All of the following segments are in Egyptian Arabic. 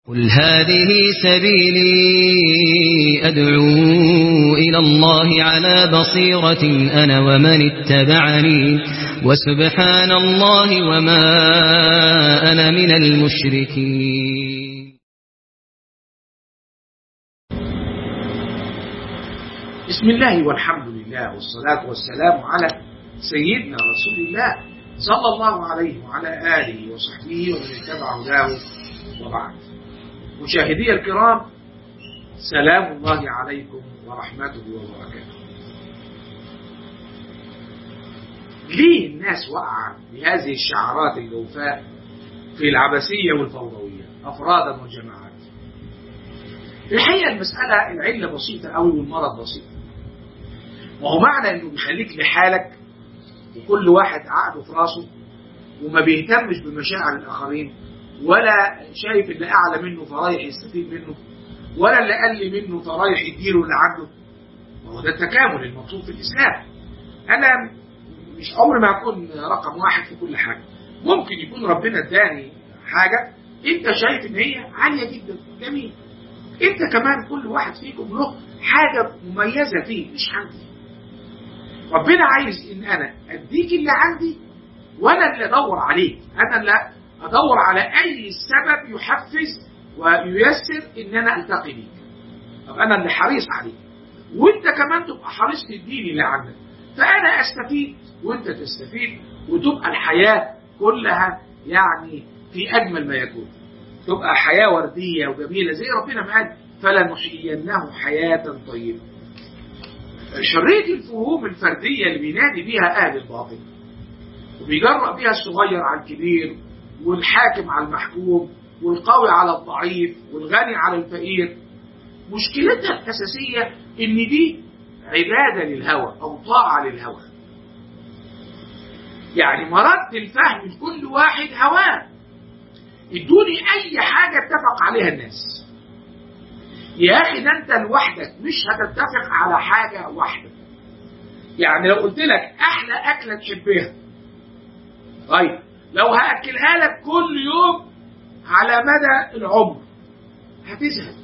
قل هذه سبيلي أدعو إلى الله على بصيرة أنا ومن اتبعني وسبحان الله وما أنا من المشركين بسم الله والحمد لله والصلاة والسلام على سيدنا رسول الله صلى الله عليه وعلى آله وصحبه ومن اتبع هداه وبعد مشاهدي الكرام سلام الله عليكم ورحمته وبركاته ليه الناس وقع بهذه الشعارات الجوفاء في العبثية والفوضوية أفرادا وجماعات الحقيقة المسألة العلة بسيطة أوي والمرض بسيط وهو معنى أنه بيخليك لحالك وكل واحد عقده في راسه وما بيهتمش بمشاعر الآخرين ولا شايف اللي أعلى منه فرايح يستفيد منه ولا اللي أقل منه فرايح يديله اللي عنده وهو ده التكامل المطلوب في الإسلام أنا مش عمري ما أكون رقم واحد في كل حاجة ممكن يكون ربنا اداني حاجة أنت شايف إن هي عالية جدا جميل أنت كمان كل واحد فيكم له حاجة مميزة فيه مش عندي ربنا عايز إن أنا أديك اللي عندي وأنا اللي أدور عليه أنا اللي ادور على اي سبب يحفز وييسر ان انا التقي بيك طب انا اللي حريص عليك وانت كمان تبقى حريص تديني اللي عندك فانا استفيد وانت تستفيد وتبقى الحياه كلها يعني في اجمل ما يكون تبقى حياه ورديه وجميله زي ربنا ما قال فلنحيينه حياه طيبه شريه الفهوم الفرديه اللي بينادي بيها اهل الباطل وبيجرأ بيها الصغير على الكبير والحاكم على المحكوم والقوي على الضعيف والغني على الفقير مشكلتها الأساسية إن دي عبادة للهوى أو طاعة للهوى يعني مرد الفهم لكل واحد هواه ادوني أي حاجة اتفق عليها الناس يا أخي ده أنت لوحدك مش هتتفق على حاجة واحدة يعني لو قلت لك أحلى أكلة تحبها طيب لو هاكلها لك كل يوم على مدى العمر هتزهد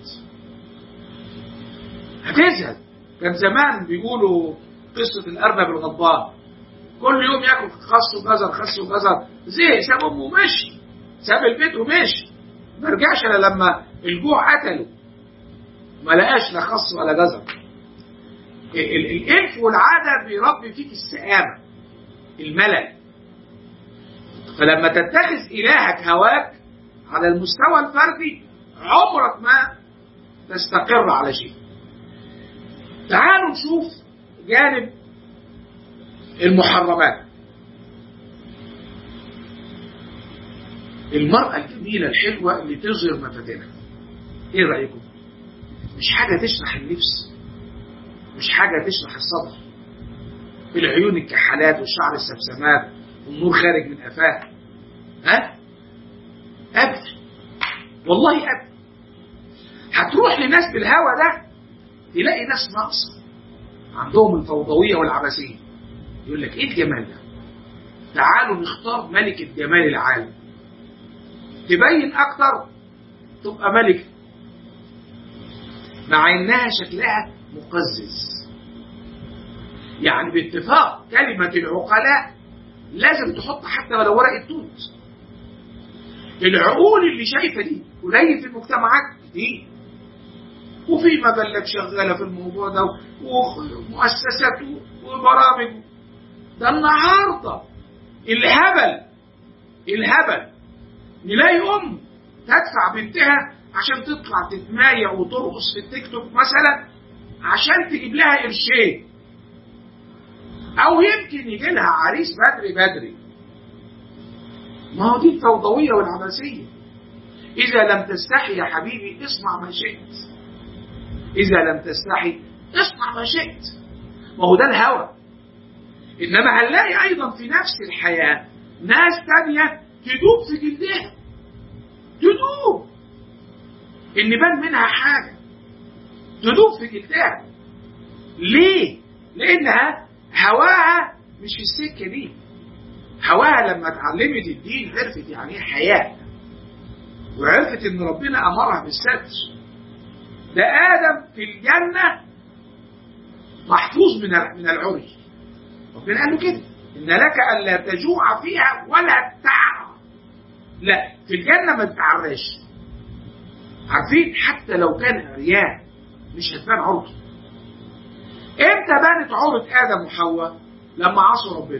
هتزهد كان زمان بيقولوا قصة الأرنب الغضبان كل يوم ياكل خس وجزر خس وجزر زي ساب أمه ومشي ساب البيت ومشي ما رجعش إلا لما الجوع قتله ما لقاش لا خس ولا جزر الإلف والعادة بيربي فيك السآمة الملل فلما تتخذ إلهك هواك على المستوى الفردي عمرك ما تستقر على شيء تعالوا نشوف جانب المحرمات المرأة الجميلة الحلوة اللي تظهر مفاتنها ايه رأيكم مش حاجة تشرح النفس مش حاجة تشرح الصدر العيون الكحالات والشعر السبسمات والنور خارج من قفاه ها ابدا والله ابدا هتروح لناس بالهوى ده تلاقي ناس ناقصه عندهم الفوضويه والعبثيه يقول لك ايه الجمال ده تعالوا نختار ملكة جمال العالم تبين اكتر تبقى ملكة مع انها شكلها مقزز يعني باتفاق كلمة العقلاء لازم تحط حتى ولو ورقه توت العقول اللي شايفه دي قليل في المجتمعات كتير وفي مجلات شغاله في الموضوع ده ومؤسسات وبرامج ده النهارده الهبل الهبل نلاقي ام تدفع بنتها عشان تطلع تتمايع وترقص في التيك توك مثلا عشان تجيب لها قرشين او يمكن يجي لها عريس بدري بدري ما هو دي الفوضويه والعبثيه اذا لم تستحي يا حبيبي اصنع ما شئت اذا لم تستحي اصنع ما شئت ما هو ده الهوى انما هنلاقي ايضا في نفس الحياه ناس تانية تدوب في جلدها تدوب ان بان منها حاجه تدوب في جلدها ليه لانها هواها مش في السكه دي هواها لما اتعلمت الدين عرفت يعني ايه حياه وعرفت ان ربنا امرها بالستر ده ادم في الجنه محفوظ من من العري ربنا قال له كده ان لك الا تجوع فيها ولا تعرى لا في الجنه ما تتعراش عارفين حتى لو كان عريان مش هتبان عورته امتى بانت عورة ادم وحواء لما عصوا ربنا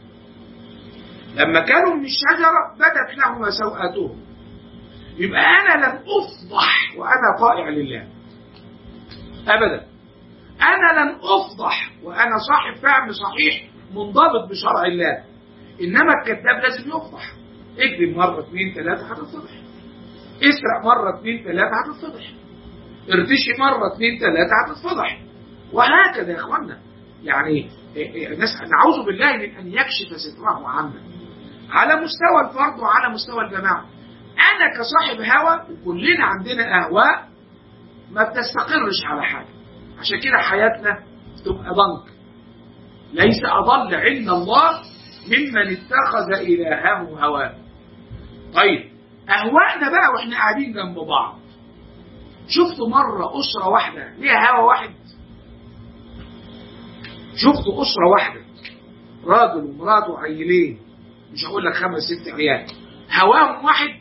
لما كانوا من الشجرة بدت لهما سوءاتهم يبقى انا لم افضح وانا طائع لله ابدا انا لم افضح وانا صاحب فهم صحيح منضبط بشرع الله انما الكذاب لازم يفضح اكذب مره اثنين ثلاثه هتتفضح اسرق مره اثنين ثلاثه هتتفضح ارتشي مره اثنين ثلاثه هتتفضح وهكذا يا اخوانا يعني نسأل نعوذ بالله من ان يكشف ستره عنا على مستوى الفرد وعلى مستوى الجماعه انا كصاحب هوى وكلنا عندنا اهواء ما بتستقرش على حاجه عشان كده حياتنا تبقى ضنك ليس أضل عند الله ممن اتخذ إلهه هواه طيب أهواءنا بقى وإحنا قاعدين جنب بعض شفتوا مرة أسرة واحدة ليها هوا واحد شفتوا أسرة واحدة راجل ومراته وعيلين مش هقول لك خمس ست عيال هواهم واحد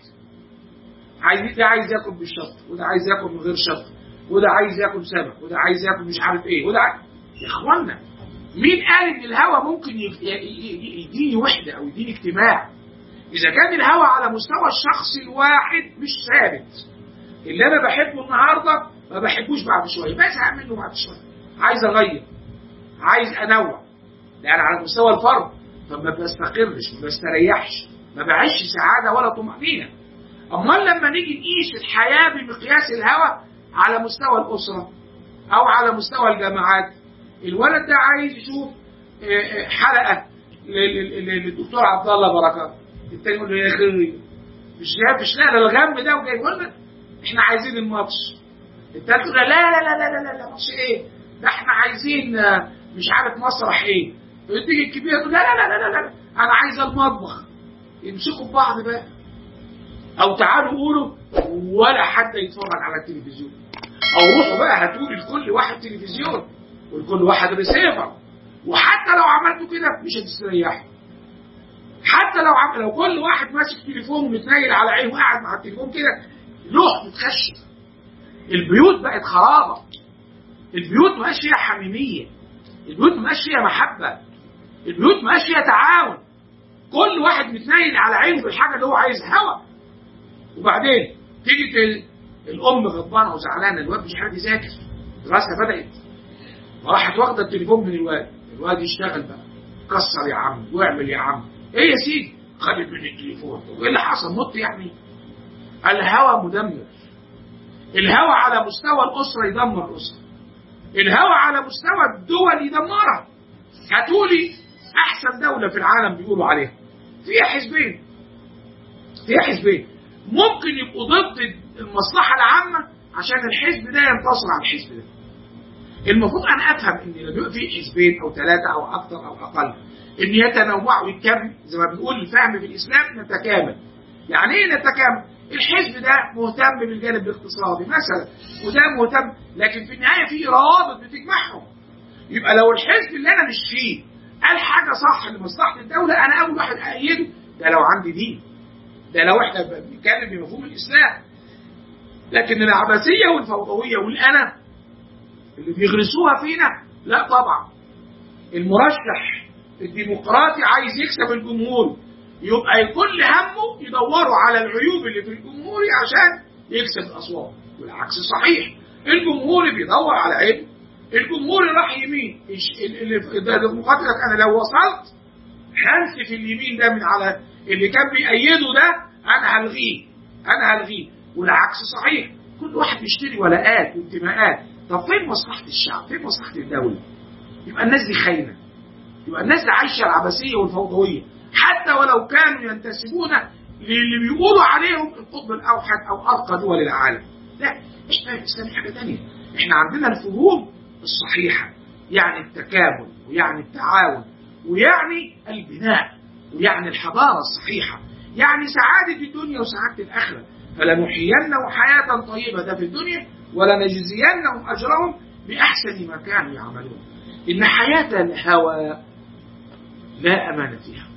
عايز ده عايز ياكل بالشط وده عايز ياكل من غير شط وده عايز ياكل سمك وده عايز ياكل مش عارف ايه وده عايز... يا اخوانا مين قال ان الهوى ممكن يديني وحده او يديني اجتماع اذا كان الهوى على مستوى الشخص الواحد مش ثابت اللي انا بحبه النهارده ما بحبوش بعد شويه بزهق منه بعد شويه عايز اغير عايز انوع لان على مستوى الفرد فما بستقرش ما بستريحش ما بعيش سعاده ولا طمانينه امال لما نيجي نقيس الحياه بمقياس الهوى على مستوى الاسره او على مستوى الجامعات الولد ده عايز يشوف حلقه للدكتور عبد الله بركات التاني يقول له يا اخي مش لا مش لا الغم ده وجاي يقول لك احنا عايزين الماتش التالت يقول لا لا لا لا لا لا ماتش ايه ده احنا عايزين مش عارف مسرح ايه تيجي الكبير تقول لا لا لا لا لا انا عايز المطبخ يمسكوا في بعض بقى او تعالوا قولوا ولا حتى يتفرج على التلفزيون او روحوا بقى هاتوا لكل واحد تلفزيون ولكل واحد ريسيفر وحتى لو عملتوا كده مش هتستريحوا حتى لو عم... لو كل واحد ماسك تليفون ومتنيل على عينه وقاعد مع التليفون كده لوح متخشب البيوت بقت خرابه البيوت ما فيها حميميه البيوت ما فيها محبه البيوت ما فيها تعاون كل واحد متنيل على عينه بالحاجه اللي هو عايزها هوا وبعدين تيجي ت... الام غضبانه وزعلانه الواد مش عارف يذاكر الدراسه بدات راحت واخده التليفون من الواد الواد يشتغل بقى كسر يا عم واعمل يا عم ايه يا سيدي خدت من التليفون وايه اللي حصل نط يعني الهوى مدمر الهوى على مستوى الاسره يدمر الاسره الهوى على مستوى الدول يدمرها هاتولي احسن دوله في العالم بيقولوا عليها فيها حزبين فيها حزبين ممكن يبقوا ضد المصلحه العامه عشان الحزب ده ينتصر على الحزب ده المفروض انا افهم ان لما يبقى في حزبين او ثلاثه او اكثر او اقل ان يتنوعوا ويتكامل زي ما بنقول الفهم في الاسلام نتكامل يعني ايه نتكامل الحزب ده مهتم بالجانب الاقتصادي مثلا وده مهتم لكن في النهايه في روابط بتجمعهم يبقى لو الحزب اللي انا مش فيه قال حاجه صح لمصلحه الدوله انا اول واحد ايده ده لو عندي دين ده لو احنا بنتكلم بمفهوم الاسلام لكن العبثيه والفوضويه والانا اللي بيغرسوها فينا لا طبعا المرشح الديمقراطي عايز يكسب الجمهور يبقى كل همه يدوروا على العيوب اللي في الجمهور عشان يكسب الاصوات والعكس صحيح الجمهور بيدور على عيب الجمهور راح يمين الديمقراطي انا لو وصلت هنسف اليمين ده من على اللي كان بيأيده ده انا هلغيه انا هلغيه والعكس صحيح كل واحد بيشتري ولاءات وانتماءات طب فين مصلحة الشعب؟ فين مصلحة الدولة؟ يبقى الناس دي خاينة. يبقى الناس دي عايشة العبثية والفوضوية، حتى ولو كانوا ينتسبون للي بيقولوا عليهم القطب الأوحد أو أرقى دول العالم. لا مش فاهم الإسلام حاجة تانية. إحنا عندنا الفهوم الصحيحة، يعني التكامل، ويعني التعاون، ويعني البناء، ويعني الحضارة الصحيحة. يعني سعادة الدنيا وسعادة الآخرة فلنحيينهم حياة طيبة ده في الدنيا ولنجزينهم أجرهم بأحسن ما كانوا يعملون إن حياة الهوى لا أمان فيها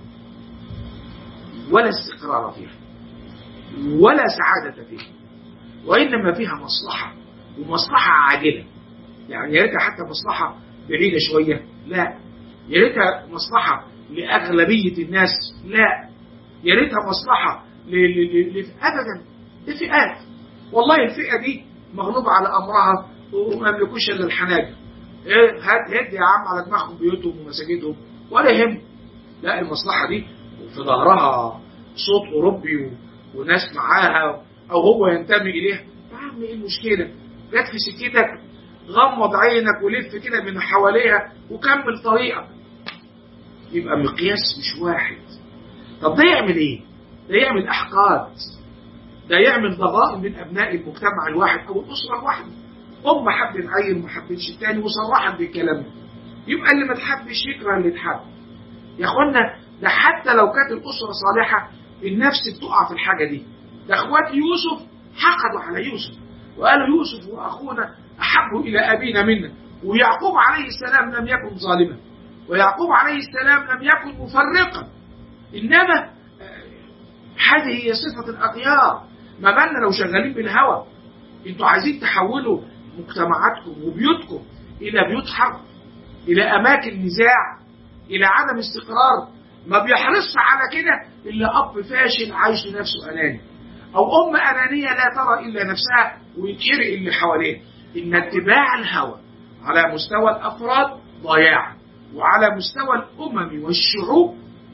ولا استقرار فيها ولا سعادة فيها وإنما فيها مصلحة ومصلحة عاجلة يعني يا ريتها حتى مصلحة بعيدة شوية لا يا ريتها مصلحة لأغلبية الناس لا يا ريتها مصلحة ل... ل... ل... أبدا دي فئات والله الفئة دي مغلوبة على أمرها وما يملكوش إلا الحناجر إيه هات هد يا عم على دماغهم بيوتهم ومساجدهم ولا يهم لا المصلحة دي في ظهرها صوت أوروبي و... وناس معاها أو هو ينتمي إليها يا عم إيه المشكلة جت في سكتك غمض عينك ولف كده من حواليها وكمل طريقك يبقى مقياس مش واحد طب ده يعمل ايه ده يعمل احقاد ده يعمل ضغائن من ابناء المجتمع الواحد او الاسره الواحده ام حبت عيل وما حبتش التاني وصرحت بالكلام ده يبقى اللي ما تحبش يكره اللي تحب يا اخوانا ده حتى لو كانت الاسره صالحه النفس بتقع في الحاجه دي ده اخوات يوسف حقدوا على يوسف وقالوا يوسف واخونا احب الى ابينا منا ويعقوب عليه السلام لم يكن ظالما ويعقوب عليه السلام لم يكن مفرقا انما هذه هي صفه الاغيار ما بالنا لو شغالين بالهوى انتوا عايزين تحولوا مجتمعاتكم وبيوتكم الى بيوت حرب الى اماكن نزاع الى عدم استقرار ما بيحرصش على كده الا اب فاشل عايش لنفسه اناني او ام انانيه لا ترى الا نفسها ويتحرق اللي حواليها ان اتباع الهوى على مستوى الافراد ضياع وعلى مستوى الامم والشعوب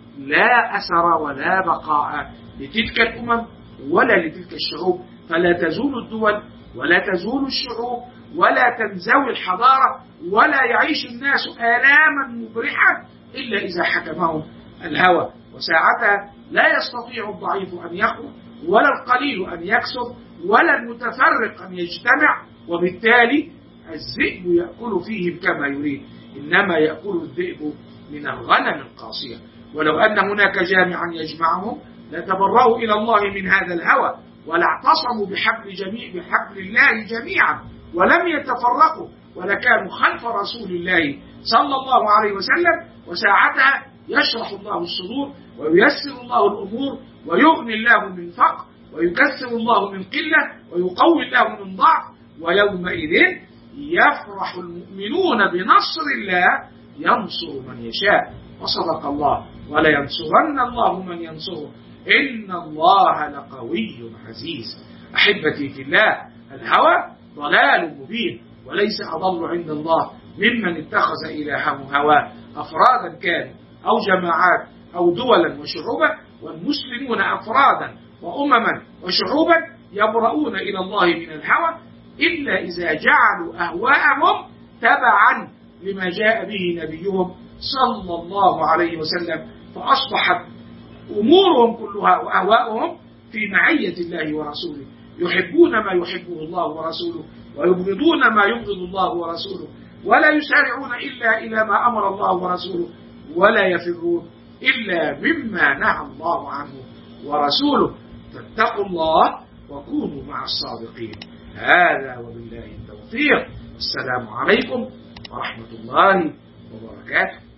لا اثر ولا بقاء لتلك الامم ولا لتلك الشعوب فلا تزول الدول ولا تزول الشعوب ولا تنزوي الحضاره ولا يعيش الناس الاما مبرحه الا اذا حكمهم الهوى وساعتها لا يستطيع الضعيف ان يخرج ولا القليل ان يكسب ولا المتفرق ان يجتمع وبالتالي الذئب ياكل فيهم كما يريد انما ياكل الذئب من الغنم القاصيه ولو ان هناك جامعا يجمعهم لتبرأوا الى الله من هذا الهوى ولاعتصموا بحبل جميع بحبل الله جميعا ولم يتفرقوا ولكانوا خلف رسول الله صلى الله عليه وسلم وساعتها يشرح الله الصدور وييسر الله الامور ويغني الله من فقر ويكثر الله من قله ويقوي الله من ضعف ويومئذ يفرح المؤمنون بنصر الله ينصر من يشاء وصدق الله ولينصرن الله من ينصره إن الله لقوي عزيز أحبتي في الله الهوى ضلال مبين وليس أضل عند الله ممن اتخذ إلهه هواه أفرادا كانوا أو جماعات أو دولا وشعوبا والمسلمون أفرادا وأمما وشعوبا يبرؤون إلى الله من الهوى إلا إذا جعلوا أهواءهم تبعا لما جاء به نبيهم صلى الله عليه وسلم فأصبحت أمورهم كلها وأهواءهم في معية الله ورسوله يحبون ما يحبه الله ورسوله ويبغضون ما يبغض الله ورسوله ولا يسارعون إلا إلى ما أمر الله ورسوله ولا يفرون إلا مما نهى الله عنه ورسوله فاتقوا الله وكونوا مع الصادقين هذا وبالله التوفيق السلام عليكم ورحمة الله وبركاته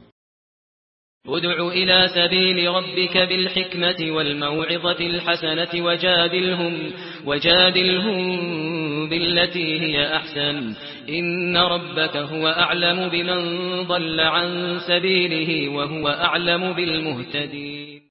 ادع إلى سبيل ربك بالحكمة والموعظة الحسنة وجادلهم, وجادلهم بالتي هي أحسن إن ربك هو أعلم بمن ضل عن سبيله وهو أعلم بالمهتدين